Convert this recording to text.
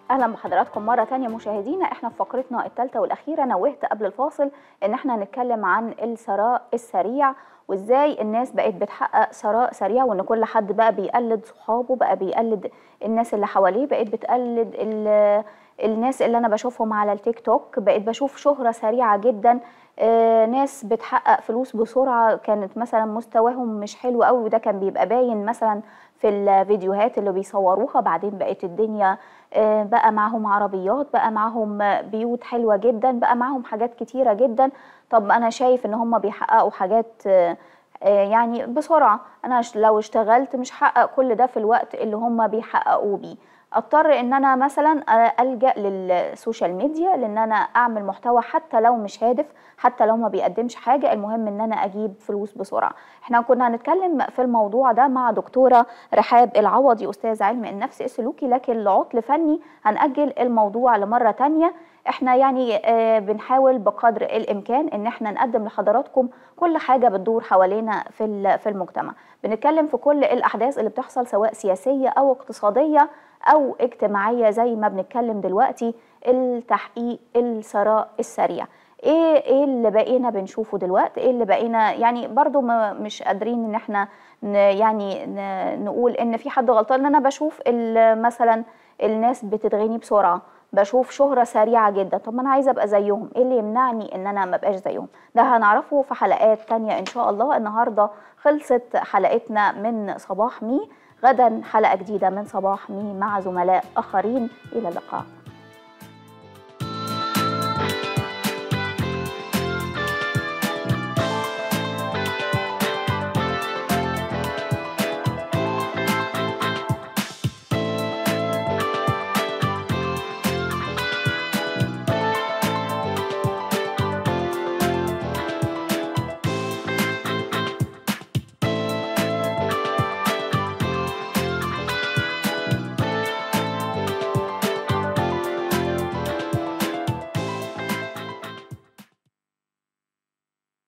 اهلا بحضراتكم مره تانية مشاهدينا احنا في فقرتنا الثالثه والاخيره نوهت قبل الفاصل ان احنا هنتكلم عن الثراء السريع وازاي الناس بقت بتحقق ثراء سريع وان كل حد بقى بيقلد صحابه بقى بيقلد الناس اللي حواليه بقت بتقلد ال- الناس اللي انا بشوفهم على التيك توك بقيت بشوف شهره سريعه جدا آه، ناس بتحقق فلوس بسرعه كانت مثلا مستواهم مش حلو قوي وده كان بيبقى باين مثلا في الفيديوهات اللي بيصوروها بعدين بقت الدنيا آه، بقى معاهم عربيات بقى معاهم آه، بيوت حلوه جدا بقى معاهم حاجات كتيره جدا طب انا شايف ان هم بيحققوا حاجات آه، آه، يعني بسرعه انا ش- لو اشتغلت مش هحقق كل ده في الوقت اللي هم بيحققوا بيه اضطر ان انا مثلا آه، الجا للسوشيال ميديا لان انا اعمل محتوى حتى لو مش هادف حتى لو ما بيقدمش حاجه المهم ان انا اجيب فلوس بسرعه احنا كنا هنتكلم في الموضوع ده مع دكتوره رحاب العوضي استاذ علم النفس السلوكي لكن لعطل فني هنأجل الموضوع لمره تانية احنا يعني آه، بنحاول بقدر الامكان ان احنا نقدم لحضراتكم كل حاجه بتدور حوالينا في ال- في المجتمع بنتكلم في كل الاحداث اللي بتحصل سواء سياسيه او اقتصاديه او اجتماعيه زي ما بنتكلم دلوقتي التحقيق الثراء السريع ايه ايه اللي بقينا بنشوفه دلوقتي ايه اللي بقينا يعني برضو ما مش قادرين ان احنا ن يعني ن نقول ان في حد غلطان انا بشوف ال- مثلا الناس بتتغني بسرعه بشوف شهرة سريعة جدا طب ما أنا عايزة أبقى زيهم إيه اللي يمنعني إن أنا ما أبقاش زيهم ده هنعرفه في حلقات تانية إن شاء الله النهاردة خلصت حلقتنا من صباح مي غدا حلقة جديدة من صباح مي مع زملاء آخرين إلى اللقاء